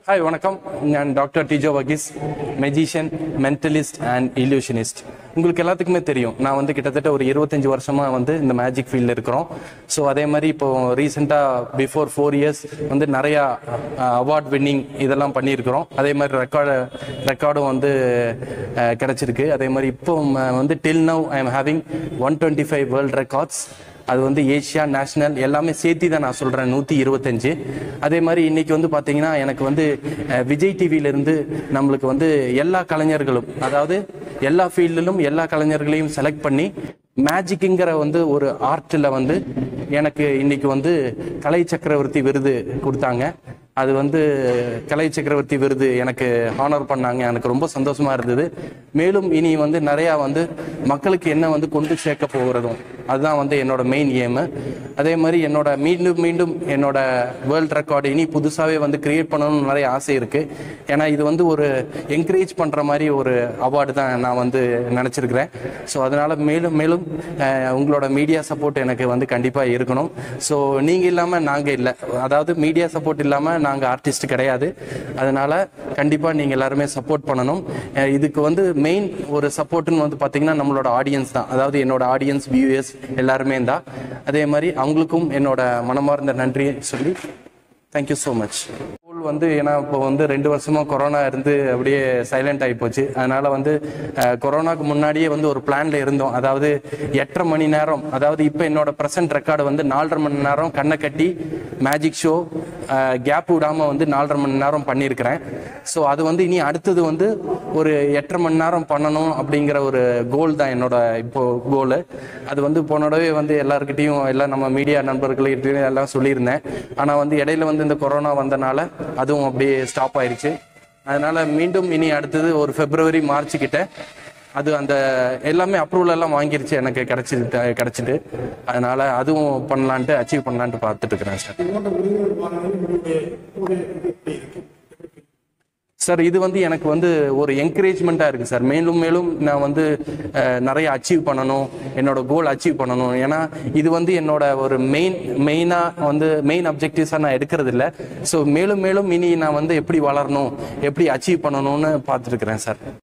hi വണക്കം ഞാൻ doctor Dijo Vakis magician mentalist and illusionist உங்களுக்கு எல்லாத்துக்குமே தெரியும் நான் வந்து கிட்டத்தட்ட ஒரு இருபத்தஞ்சு வருஷமா வந்து இந்த மேஜிக் ஃபீல்டில் இருக்கிறோம் ஸோ அதே மாதிரி இப்போ ரீசெண்டாக பிஃபோர் ஃபோர் இயர்ஸ் வந்து நிறையா அவார்ட் வின்னிங் இதெல்லாம் பண்ணியிருக்கிறோம் அதே மாதிரி ரெக்கார்டு ரெக்கார்டும் வந்து அஹ், கிடைச்சிருக்கு அதே மாதிரி இப்போ ம, வந்து till now I am having one twenty five world records அது வந்து ஏஷியா நேஷனல் எல்லாமே சேர்த்தி தான் நான் சொல்கிறேன் நூற்றி இருபத்தஞ்சு அதே மாதிரி இன்னைக்கு வந்து பார்த்தீங்கன்னா எனக்கு வந்து அஹ், விஜய் டிவியிலேருந்து நம்மளுக்கு வந்து எல்லா கலைஞர்களும் அதாவது எல்லா ஃபீல்டிலும் எல்லா கலைஞர்களையும் செலக்ட் பண்ணி மேஜிக்குங்கிற வந்து ஒரு ஆர்ட்டில் வந்து எனக்கு இன்னைக்கு வந்து கலை சக்கரவர்த்தி விருது கொடுத்தாங்க அது வந்து கலை சக்கரவர்த்தி விருது எனக்கு ஹானர் பண்ணாங்க எனக்கு ரொம்ப சந்தோஷமா இருந்தது மேலும் இனி வந்து நிறையா வந்து மக்களுக்கு என்ன வந்து கொண்டு சேர்க்க போகிறதும் அதுதான் வந்து என்னோட மெயின் ஏமு அதே மாதிரி என்னோட மீண்டும் மீண்டும் என்னோட வேர்ல்ட் ரெக்கார்டு இனி புதுசாகவே வந்து கிரியேட் பண்ணணும்னு நிறைய ஆசை இருக்கு ஏன்னா இது வந்து ஒரு என்கரேஜ் பண்ற மாதிரி ஒரு அவார்டு தான் நான் வந்து நினச்சிருக்கிறேன் ஸோ அதனால மேலும் மேலும் அஹ், உங்களோட மீடியா சப்போர்ட் எனக்கு வந்து கண்டிப்பாக இருக்கணும் ஸோ நீங்கள் இல்லாமல் நாங்கள் இல்லை அதாவது மீடியா சப்போர்ட் இல்லாமல் நாங்கள் ஆர்டிஸ்ட் கிடையாது அதனால கண்டிப்பாக நீங்கள் எல்லாருமே சப்போர்ட் பண்ணணும் அஹ், இதுக்கு வந்து மெயின் ஒரு சப்போர்ட்னு வந்து பார்த்தீங்கன்னா நம்மளோட ஆடியன்ஸ் தான் அதாவது என்னோட ஆடியன்ஸ் வியூஎஸ் எல்லாருமே தான் அதே மாதிரி அவங்களுக்கும் என்னோட மனமார்ந்த நன்றியை சொல்லி தேங்க்யூ ஸோ மச் ஸ்கூல் வந்து ஏன்னா இப்போ வந்து ரெண்டு வருஷமா கொரோனா இருந்து அப்படியே சைலண்ட் ஆகி போச்சு அதனால வந்து அஹ், கொரோனாக்கு முன்னாடியே வந்து ஒரு பிளான்ல இருந்தோம் அதாவது எட்டரை மணி நேரம் அதாவது இப்போ என்னோட ப்ரெசன்ட் ரெக்கார்டு வந்து நாலரை மணி நேரம் கண்ணை கட்டி மேஜிக் ஷோ கேப் விடாம வந்து நாலரை மணி நேரம் பண்ணியிருக்கிறேன் ஸோ அது வந்து இனி அடுத்தது வந்து ஒரு எட்டரை மணி நேரம் பண்ணணும் அப்படிங்கிற ஒரு கோல் தான் என்னோட இப்போ கோலு அது வந்து போனோடவே வந்து எல்லாருக்கிட்டையும் எல்லாம் நம்ம மீடியா நண்பர்கள்கிட்டையும் எல்லாம் சொல்லியிருந்தேன் ஆனால் வந்து இடையில வந்து இந்த கொரோனா வந்தனால அதுவும் அப்படியே ஸ்டாப் ஆயிருச்சு அதனால மீண்டும் இனி அடுத்தது ஒரு பிப்ரவரி மார்ச் கிட்ட அது அந்த எல்லாமே அப்ரூவல் எல்லாம் வாங்கிருச்சு எனக்கு கிடைச்சிட்டு கிடைச்சிட்டு அதனால அதுவும் பண்ணலான்ட்டு அச்சீவ் பண்ணலான்ட்டு பார்த்துட்டு இருக்கிறேன் சார் போன்ற விருதுகள் வாங்குறது உங்களுடைய உங்களுடைய இது எப்படி இருக்கு சார் இது வந்து எனக்கு வந்து ஒரு என்கரேஜ்மெண்ட்டாக இருக்குது சார் மேலும் மேலும் நான் வந்து அஹ், நிறைய அச்சீவ் பண்ணணும் என்னோட கோல் அச்சீவ் பண்ணணும் ஏன்னா இது வந்து என்னோட ஒரு மெயின் மெயினாக வந்து மெயின் அப்ஜெக்டிவ்ஸாக நான் எடுக்கிறது இல்லை ஸோ மேலும் மேலும் இனி நான் வந்து எப்படி வளரணும் எப்படி அச்சீவ் பண்ணணும்னு பார்த்துருக்குறேன் சார்